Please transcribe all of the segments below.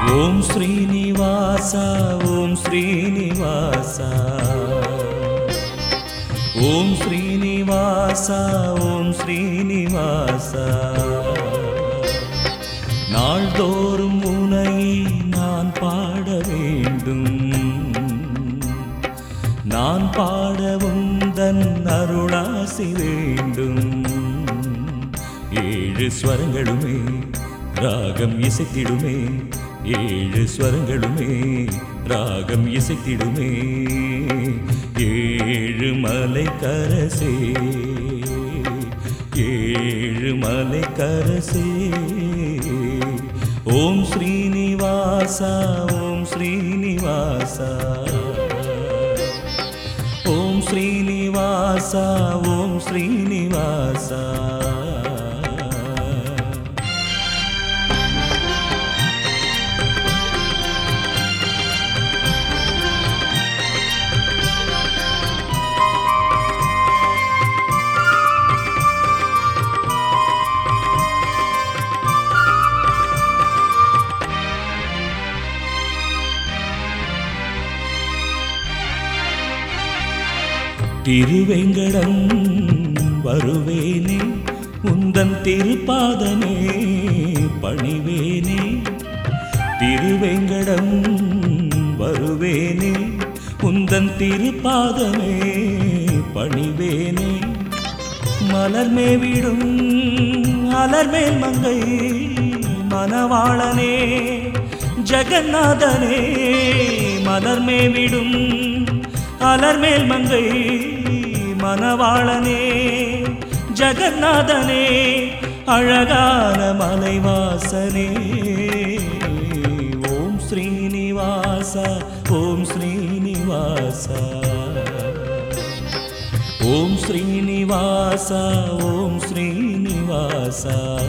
ஓம் ஸ்ரீனிவாச ஓம் ஸ்ரீனிவாச ஓம் ஸ்ரீனிவாச ஓம் ஸ்ரீனிவாச நாள்தோறும் உனை நான் பாட வேண்டும் நான் பாடவும் தன் அருளாசி வேண்டும் ஏழு ஸ்வரங்களுமே ராகம் இசைத்திடுமே ஏழு ஸ்வரங்களுமே ராகம் இசைத்திடுமே ஏழு மலை கரசே ஏழு மலை கரசே ஓம் ஸ்ரீனிவாசா ஓம் ஸ்ரீனிவாசா ஓம் ஸ்ரீனிவாச ஓம் ஸ்ரீனிவாச திருவேங்கடம் வருவேனே உந்தன் திருப்பாதமே பணிவேனே திருவேங்கடம் வருவேனே உந்தன் திருப்பாதமே பணிவேனே மலர்மேவிடும் அலர்மேல் மங்கை மணவாளனே ஜெகநாதனே மலர்மேவிடும் அலர்மேல் மங்கை மணவாளனே ஜெகநாதனே அழகான மலைவாசனே ஓம் ஸ்ரீனிவாச ஓம் ஸ்ரீனிவாச ஓம் ஸ்ரீனிவாச ஓம் ஸ்ரீனிவாச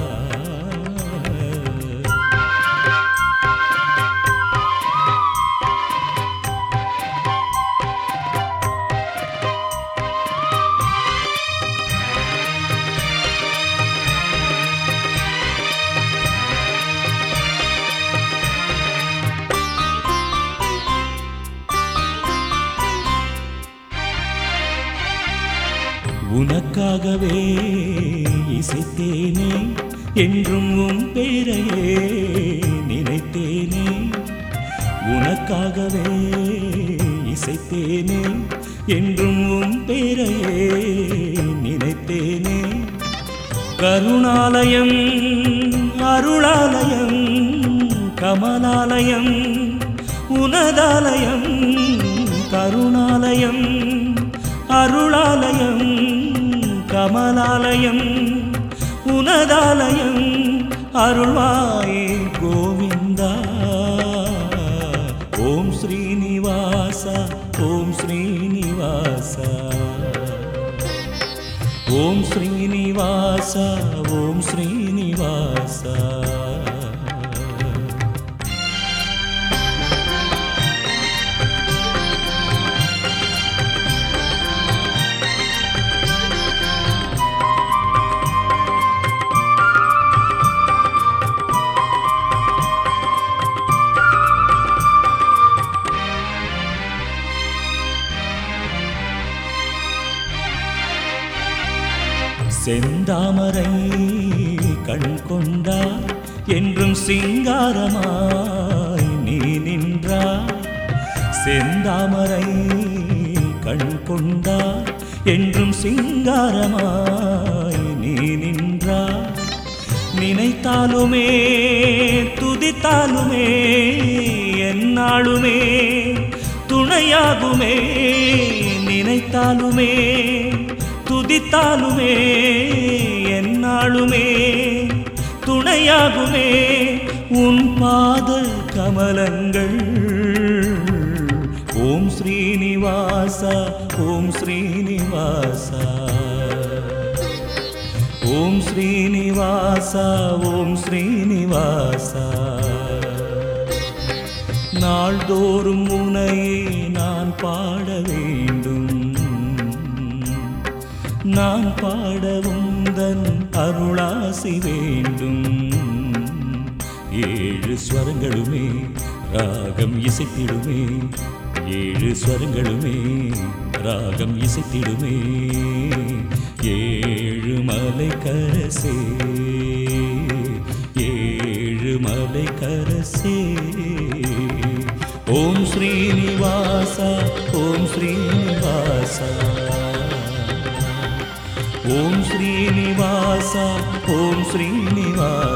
உனக்காகவே இசைத்தேனே என்றும் உன் பேரையே நினைத்தேனே உனக்காகவே இசைத்தேனே என்றும் உன் பேரையே நினைத்தேனே கருணாலயம் அருளாலயம் கமலாலயம் உனதாலயம் கருணாலயம் அருளாலயம் கமலாலயம் உனதாலயம் அருள்வாயே கோவிந்தா ஓம் ஸ்ரீனிவாச ஓம் ஸ்ரீனிவாச ஓம் ஸ்ரீனிவாச ஓம் ஸ்ரீனிவாச செந்தாமரை கண் கொண்டார் என்றும் சிங்காரமாய் நீ நின்றார் செந்தாமரை கண் கொண்டார் என்றும் சிங்காரமாய் நீ நின்றார் நினைத்தாலுமே துதித்தாலுமே என்னாலுமே துணையாகுமே நினைத்தாலுமே துதித்தாலுமே என்னாலுமே துணையாகுமே உன் பாத கமலங்கள் ஓம் ஸ்ரீனிவாச ஓம் ஸ்ரீனிவாச ஓம் ஸ்ரீனிவாச ஓம் ஸ்ரீனிவாச நாள்தோறும் உனையே நான் பாட வேண்டும் நான் பாடவும் தன் அருளாசி வேண்டும் ஏழு ஸ்வரங்களுமே ராகம் இசைத்திடுமே ஏழு ஸ்வரங்களுமே ராகம் இசைத்திடுமே ஏழு மலை கரசே ஏழு மலை கரசே ஓம் ஸ்ரீனிவாசா ஓம் ஸ்ரீனிவாசா ஓம் ஸ்ரீனிவாசா ஓம் ஸ்ரீனிவாசா